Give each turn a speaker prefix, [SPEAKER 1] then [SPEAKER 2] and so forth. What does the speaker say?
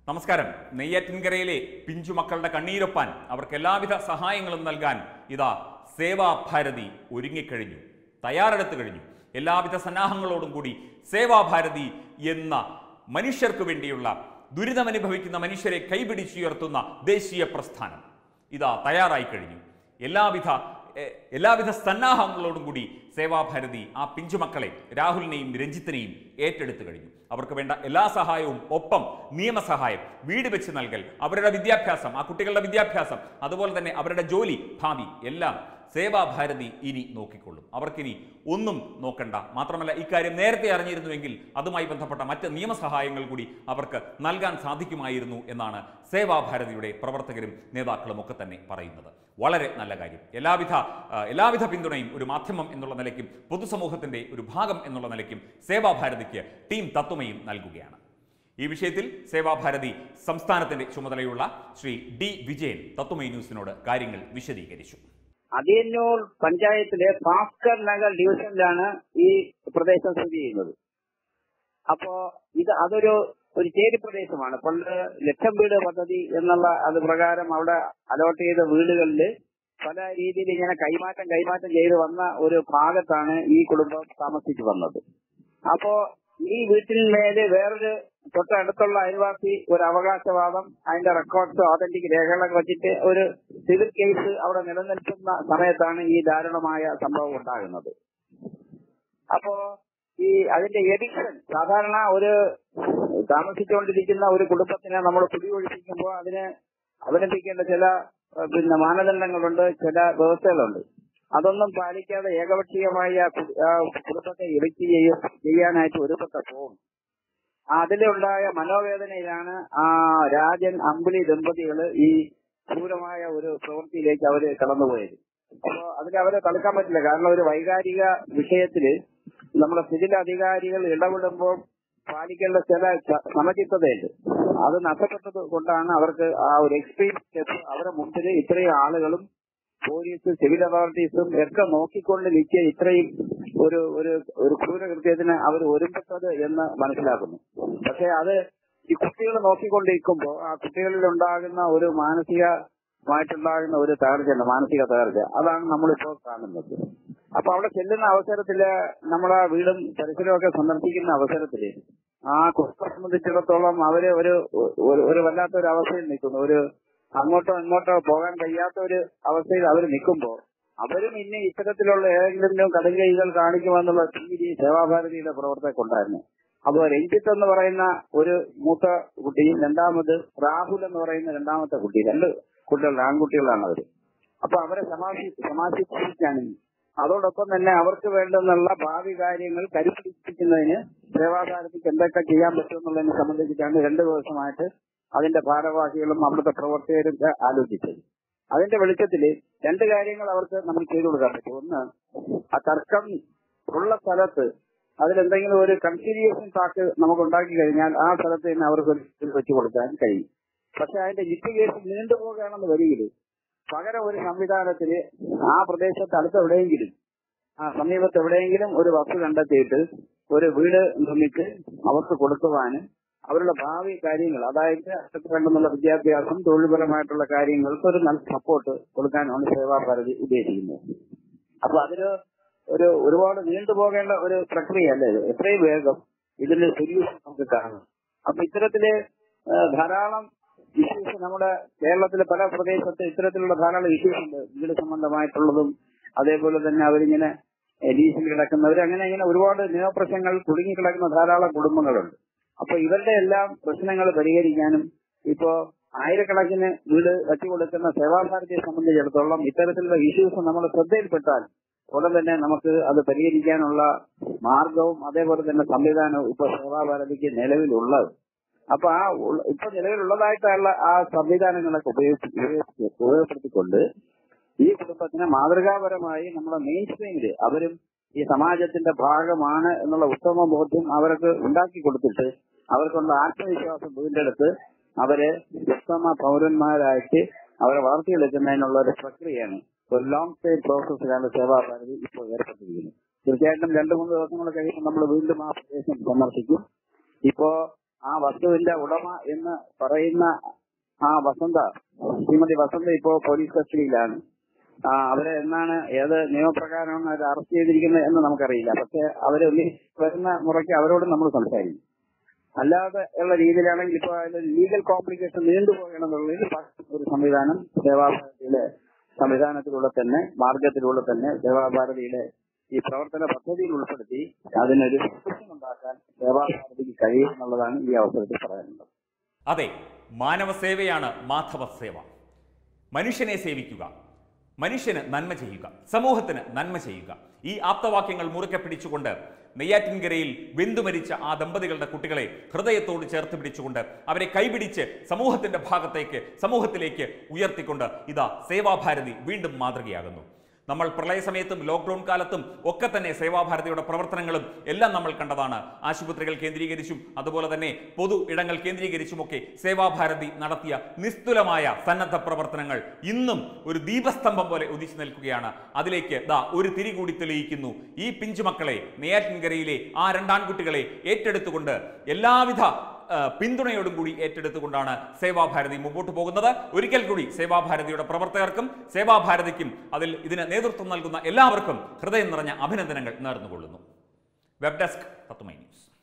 [SPEAKER 1] നമസ്കാരം നെയ്യാറ്റിൻകരയിലെ പിഞ്ചുമക്കളുടെ കണ്ണീരൊപ്പാൻ അവർക്ക് എല്ലാവിധ സഹായങ്ങളും നൽകാൻ ഇതാ സേവാഭാരതി ഒരുങ്ങിക്കഴിഞ്ഞു തയ്യാറെടുത്തു കഴിഞ്ഞു എല്ലാവിധ സന്നാഹങ്ങളോടും കൂടി സേവാഭാരതി എന്ന മനുഷ്യർക്ക് വേണ്ടിയുള്ള ദുരിതമനുഭവിക്കുന്ന മനുഷ്യരെ കൈപിടിച്ചുയർത്തുന്ന ദേശീയ പ്രസ്ഥാനം ഇതാ തയ്യാറായി കഴിഞ്ഞു എല്ലാവിധ എ- എല്ലാവിധ സന്നാഹങ്ങളോടും കൂടി സേവാഭാരതി ആ പിഞ്ചുമക്കളെ രാഹുലിനെയും രഞ്ജിത്തിനെയും ഏറ്റെടുത്തു കഴിഞ്ഞു അവർക്ക് വേണ്ട എല്ലാ സഹായവും ഒപ്പം നിയമസഹായം വീട് വെച്ച് നൽകൽ അവരുടെ വിദ്യാഭ്യാസം ആ കുട്ടികളുടെ വിദ്യാഭ്യാസം അതുപോലെ തന്നെ അവരുടെ ജോലി ഭാവി എല്ലാം സേവാഭാരതി ഇനി നോക്കിക്കൊള്ളും അവർക്കിനി ഒന്നും നോക്കണ്ട മാത്രമല്ല ഇക്കാര്യം നേരത്തെ അറിഞ്ഞിരുന്നുവെങ്കിൽ അതുമായി ബന്ധപ്പെട്ട മറ്റ് നിയമസഹായങ്ങൾ കൂടി അവർക്ക് നൽകാൻ സാധിക്കുമായിരുന്നു എന്നാണ് സേവാഭാരതിയുടെ പ്രവർത്തകരും നേതാക്കളും ഒക്കെ തന്നെ പറയുന്നത് വളരെ നല്ല കാര്യം എല്ലാവിധ ആ, എല്ലാവിധ പിന്തുണയും ഒരു മാധ്യമം എന്നുള്ള നിലയ്ക്കും പൊതുസമൂഹത്തിന്റെ ഒരു ഭാഗം എന്നുള്ള നിലയ്ക്കും സേവാഭാരതിക്ക് ടീം തത്വമയും നൽകുകയാണ് ഈ വിഷയത്തിൽ സേവാഭാരതി സംസ്ഥാനത്തിന്റെ ചുമതലയുള്ള ശ്രീ ഡി വിജയൻ തത്വമയി ന്യൂസിനോട് കാര്യങ്ങൾ വിശദീകരിച്ചു
[SPEAKER 2] അതിയന്നൂർ പഞ്ചായത്തിലെ ഭാസ്കർ നഗർ ഡിവിഷനിലാണ് ഈ പ്രദേശം സ്ഥിതി ചെയ്യുന്നത് അപ്പോ ഇത് അതൊരു ഒരു ചേരി പ്രദേശമാണ് പണ്ട് ലക്ഷം വീട് പദ്ധതി എന്നുള്ള അത് പ്രകാരം അവിടെ അലോട്ട് ചെയ്ത വീടുകളിൽ പല രീതിയിൽ ഇങ്ങനെ കൈമാറ്റം കൈമാറ്റം ചെയ്ത് വന്ന ഒരു ഭാഗത്താണ് ഈ കുടുംബം താമസിച്ചു വന്നത് അപ്പോ ഈ വീട്ടിന്മേല് വേറൊരു തൊട്ടടുത്തുള്ള അയൽവാസി ഒരു അവകാശവാദം അതിന്റെ റെക്കോർഡ്സ് ഓതന്റിക് രേഖകളൊക്കെ വെച്ചിട്ട് ഒരു സിവിൽ കേസ് അവിടെ നിലനിൽക്കുന്ന സമയത്താണ് ഈ ദാരുണമായ സംഭവം ഉണ്ടാകുന്നത് അപ്പോ ഈ അതിന്റെ എഡിക്ഷൻ സാധാരണ ഒരു താമസിച്ചുകൊണ്ടിരിക്കുന്ന ഒരു കുടുംബത്തിനെ നമ്മൾ കുടിയൊഴിപ്പിക്കുമ്പോൾ അതിന് അവലംബിക്കേണ്ട ചില ഏഹ്, പിന്നെ മാനദണ്ഡങ്ങളുണ്ട് ചില വ്യവസ്ഥകളുണ്ട് അതൊന്നും പാലിക്കാതെ ഏകപക്ഷീയമായി ആ കു- ആ കുടുംബത്തെ എവിക്റ്റ് ചെയ്യും ചെയ്യാനായിട്ട് ഒരുപ്പെട്ടപ്പോൾ അതിലുണ്ടായ മനോവേദനയിലാണ് ആ രാജൻ അമ്പിളി ദമ്പതികള് ഈ ക്രൂരമായ ഒരു പ്രവൃത്തിയിലേക്ക് അവര് കടന്നുപോയത് അപ്പോ അതിൽ അവരെ തടുക്കാൻ പറ്റില്ല കാരണം ഒരു വൈകാരിക വിഷയത്തില് നമ്മുടെ സിവിൽ അധികാരികൾ ഇടപെടുമ്പോൾ പാലിക്കേണ്ട ചില ച- സമചിത്തതയുണ്ട് അത് നഷ്ടപ്പെട്ടത് കൊണ്ടാണ് അവർക്ക് ആ ഒരു എക്സ്ട്രീം സ്റ്റെപ്പ് അവരെ മുമ്പിൽ ഇത്രയും ആളുകളും പോലീസ് സിവിൽ അതോറിറ്റീസും ഒക്കെ നോക്കിക്കൊണ്ട് നിൽക്കിയ ഇത്രയും ഒരു ഒരു ഒരു ക്രൂരകൃത്യത്തിന് അവർ ഒരുമ്പെട്ടത് എന്ന് മനസ്സിലാക്കുന്നു പക്ഷെ അത് ഈ കുട്ടികൾ നോക്കിക്കൊണ്ടിരിക്കുമ്പോൾ ആ കുട്ടികളിൽ ഉണ്ടാകുന്ന ഒരു മാനസികമായിട്ടുണ്ടാകുന്ന ഒരു തകർച്ചയുണ്ട് മാനസിക തകർച്ച അതാണ് നമ്മളിപ്പോ കാണുന്നത് അപ്പൊ അവിടെ ചെല്ലുന്ന അവസരത്തില് നമ്മളെ വീടും പരിസരവും ഒക്കെ സന്ദർശിക്കുന്ന അവസരത്തില് ആ കുട്ടികളെ സംബന്ധിച്ചിടത്തോളം അവര് ഒരു ഒരു- ഒരു വല്ലാത്ത ഒരു അവസ്ഥയിൽ നിൽക്കുന്നു ഒരു അങ്ങോട്ടോ ഇങ്ങോട്ടോ പോകാൻ കഴിയാത്ത ഒരു അവസ്ഥയിൽ അവർ നിൽക്കുമ്പോൾ അവരും ഇനി ഇത്തരത്തിലുള്ള ഏതെങ്കിലും കടുങ്കൈകൾ കാണിക്കുമെന്നുള്ള ഭീതി സേവാഭാരതിയുടെ പ്രവർത്തകർക്കുണ്ടായിരുന്നു അപ്പൊ രഞ്ജിത്ത് എന്ന് പറയുന്ന ഒരു മൂത്ത കുട്ടിയും രണ്ടാമത് രാഹുൽ എന്ന് പറയുന്ന രണ്ടാമത്തെ കുട്ടി രണ്ട് കുട്ടികൾ ആൺകുട്ടികളാണ് അവര് അപ്പൊ അവരെ സമാധി സമാധിപ്പിച്ചാണ് അതോടൊപ്പം തന്നെ അവർക്ക് വേണ്ടുന്നുള്ള ഭാവി കാര്യങ്ങൾ കരുപിടിപ്പിക്കുന്നതിന് സേവാഭാരതിക്ക് എന്തൊക്കെ ചെയ്യാൻ പറ്റുമെന്നുള്ളതിനെ സംബന്ധിച്ചിട്ടാണ് രണ്ടു ദിവസമായിട്ട് അതിന്റെ ഭാരവാഹികളും അവിടുത്തെ പ്രവർത്തകരും ഒക്കെ ആലോചിച്ചത് അതിന്റെ വെളിച്ചത്തില് രണ്ട് കാര്യങ്ങൾ അവർക്ക് നമ്മൾ ചെയ്തു കൊടുക്കാൻ പറ്റും ഒന്ന് ആ തർക്കം ഉള്ള സ്ഥലത്ത് അതിലെന്തെങ്കിലും ഒരു കൺസീലിയേഷൻ ടാക്ക് നമുക്ക് ഉണ്ടാക്കി കഴിഞ്ഞാൽ ആ സ്ഥലത്ത് തന്നെ അവർക്ക് ഒരു ഇത് വെച്ചു കൊടുക്കാൻ കഴിയും പക്ഷെ അതിന്റെ ലിറ്റിഗേഷൻ നീണ്ടുപോകുകയാണെന്ന് വരികില് പകരം ഒരു സംവിധാനത്തില് ആ പ്രദേശത്ത് അടുത്ത് എവിടെയെങ്കിലും ആ സമീപത്ത് എവിടെയെങ്കിലും ഒരു വസ്തു കണ്ടെത്തിയിട്ട് ഒരു വീട് നിർമ്മിച്ച് അവർക്ക് കൊടുക്കുവാനും അവരുടെ ഭാവി കാര്യങ്ങൾ അതായത് അവർക്ക് വേണ്ടുന്നുള്ള വിദ്യാഭ്യാസം തൊഴിൽപരമായിട്ടുള്ള കാര്യങ്ങൾക്ക് ഒരു നല്ല സപ്പോർട്ട് കൊടുക്കാനാണ് സേവാഭാരതി ഉദ്ദേശിക്കുന്നത് അപ്പൊ അതിന് ഒരു ഒരുപാട് നീണ്ടുപോകേണ്ട ഒരു പ്രക്രിയയല്ല ഇത് എത്രയും വേഗം ഇതിന്റെ സൊല്യൂഷൻ നമുക്ക് കാണാം അപ്പൊ ഇത്തരത്തില് ആ, ധാരാളം ഇഷ്യൂസ് നമ്മുടെ കേരളത്തിലെ പല പ്രദേശത്ത് ഇത്തരത്തിലുള്ള ധാരാളം ഇഷ്യൂസ് ഉണ്ട് വീട് സംബന്ധമായിട്ടുള്ളതും അതേപോലെ തന്നെ അവരിങ്ങനെ ലീസിൽ കിടക്കുന്നവർ അങ്ങനെ ഇങ്ങനെ ഒരുപാട് നിയമപ്രശ്നങ്ങൾ കുടുങ്ങിക്കിടക്കുന്ന ധാരാളം കുടുംബങ്ങളുണ്ട് അപ്പൊ ഇവരുടെ എല്ലാം പ്രശ്നങ്ങൾ പരിഹരിക്കാനും ഇപ്പോ ആയിരക്കണക്കിന് വീട് വെച്ചു കൊടുക്കുന്ന സേവാഭാരതിയെ സംബന്ധിച്ചിടത്തോളം ഇത്തരത്തിലുള്ള ഇഷ്യൂസ് നമ്മൾ ശ്രദ്ധയിൽപ്പെട്ടാൽ ഉടൻ തന്നെ നമുക്ക് അത് പരിഹരിക്കാനുള്ള മാർഗവും അതേപോലെ തന്നെ സംവിധാനവും ഇപ്പൊ സേവാഭാരതിക്ക് നിലവിലുള്ളത് അപ്പൊ ആ ഉള്ള- ഇപ്പൊ നിലവിലുള്ളതായിട്ടുള്ള ആ സംവിധാനങ്ങളൊക്കെ ഉപയോഗിച്ച് ഉപയോഗിച്ച് ഉപയോഗപ്പെടുത്തിക്കൊണ്ട് ഈ കുടുംബത്തിനെ മാതൃകാപരമായി നമ്മുടെ മെയിൻ സ്ട്രീമില് അവരും ഈ സമാജത്തിന്റെ ഭാഗമാണ് എന്നുള്ള ഉത്തമ ബോധ്യം അവർക്ക് ഉണ്ടാക്കി കൊടുത്തിട്ട് അവർക്കുള്ള ആത്മവിശ്വാസം വീണ്ടെടുത്ത് അവരെ ഉത്തമ പൗരന്മാരായിട്ട് അവരെ വളർത്തിയെടുക്കുന്നതിനുള്ള ഒരു പ്രക്രിയയാണ് ഒരു ലോങ് ടൈം പ്രോസസ്സിലാണ് സേവാഭാരതി ഇപ്പോൾ ഏർപ്പെട്ടിരിക്കുന്നത് തീർച്ചയായിട്ടും രണ്ടു മൂന്ന് ദിവസങ്ങൾ കഴിയുമ്പോൾ നമ്മൾ വീണ്ടും ആ പ്രദേശം സന്ദർശിക്കും ഇപ്പോ ആ വസ്തുവിന്റെ ഉടമ എന്ന് പറയുന്ന ആ വസന്ത ശ്രീമതി വസന്ത ഇപ്പോ പോലീസ് കസ്റ്റഡിയിലാണ് ആ, അവരെ എന്നാണ് ഏത് നിയമപ്രകാരമാണ് അവർ അറസ്റ്റ് ചെയ്തിരിക്കുന്നത് എന്ന് നമുക്കറിയില്ല പക്ഷെ അവര് ഒന്നി വരുന്ന മുറയ്ക്ക് അവരോട് നമ്മൾ സംസാരിക്കും അല്ലാതെ ഉള്ള രീതിയിലാണെങ്കിൽ ഇപ്പൊ അതിന്റെ ലീഗൽ കോംപ്ലിക്കേഷൻ നീണ്ടുപോകണമെന്നുള്ളതിൽ ഒരു സംവിധാനം സേവാഭാരതിയിലെ സംവിധാനത്തിലൂടെ തന്നെ മാർഗത്തിലൂടെ തന്നെ സേവാഭാരതിയുടെ ഈ പ്രവർത്തന പദ്ധതിയിൽ ഉൾപ്പെടുത്തി അതിനൊരു സൊല്യൂഷൻ ഉണ്ടാക്കാൻ സേവാഭാരതിക്ക് കഴിയും എന്നുള്ളതാണ് ഈ അവസരത്തിൽ പറയാനുള്ളത്
[SPEAKER 1] അതെ മാനവ സേവയാണ് മാധവ സേവ മനുഷ്യനെ സേവിക്കുക മനുഷ്യന് നന്മ ചെയ്യുക സമൂഹത്തിന് നന്മ ചെയ്യുക ഈ ആപ്തവാക്യങ്ങൾ മുറുക്കെ പിടിച്ചുകൊണ്ട് നെയ്യാറ്റിൻകരയിൽ വെന്തുമരിച്ച ആ ദമ്പതികളുടെ കുട്ടികളെ ഹൃദയത്തോട് ചേർത്ത് പിടിച്ചുകൊണ്ട് അവരെ കൈപിടിച്ച് സമൂഹത്തിന്റെ ഭാഗത്തേക്ക് സമൂഹത്തിലേക്ക് ഉയർത്തിക്കൊണ്ട് ഇതാ സേവാഭാരതി വീണ്ടും മാതൃകയാകുന്നു നമ്മൾ പ്രളയ സമയത്തും ലോക്ക്ഡൌൺ കാലത്തും ഒക്കെ തന്നെ സേവാഭാരതിയുടെ പ്രവർത്തനങ്ങളും എല്ലാം നമ്മൾ കണ്ടതാണ് ആശുപത്രികൾ കേന്ദ്രീകരിച്ചും അതുപോലെ തന്നെ പൊതു ഇടങ്ങൾ കേന്ദ്രീകരിച്ചുമൊക്കെ സേവാഭാരതി നടത്തിയ നിസ്തുലമായ സന്നദ്ധ പ്രവർത്തനങ്ങൾ ഇന്നും ഒരു ദീപസ്തംഭം പോലെ ഉദിച്ചു നിൽക്കുകയാണ് അതിലേക്ക് ദാ ഒരു തിരി കൂടി തെളിയിക്കുന്നു ഈ പിഞ്ചുമക്കളെ നെയ്യാറ്റിൻകരയിലെ ആ രണ്ടാൺകുട്ടികളെ ഏറ്റെടുത്തുകൊണ്ട് എല്ലാവിധ ആ, പിന്തുണയോടും കൂടി ഏറ്റെടുത്തുകൊണ്ടാണ് സേവാഭാരതി മുമ്പോട്ട് പോകുന്നത് ഒരിക്കൽ കൂടി സേവാഭാരതിയുടെ പ്രവർത്തകർക്കും സേവാഭാരതിക്കും അതിൽ ഇതിന് നേതൃത്വം നൽകുന്ന എല്ലാവർക്കും ഹൃദയം നിറഞ്ഞ അഭിനന്ദനങ്ങൾ നേർന്നുകൊള്ളുന്നു വെബ് ഡെസ്ക് തത്തുമൈ ന്യൂസ്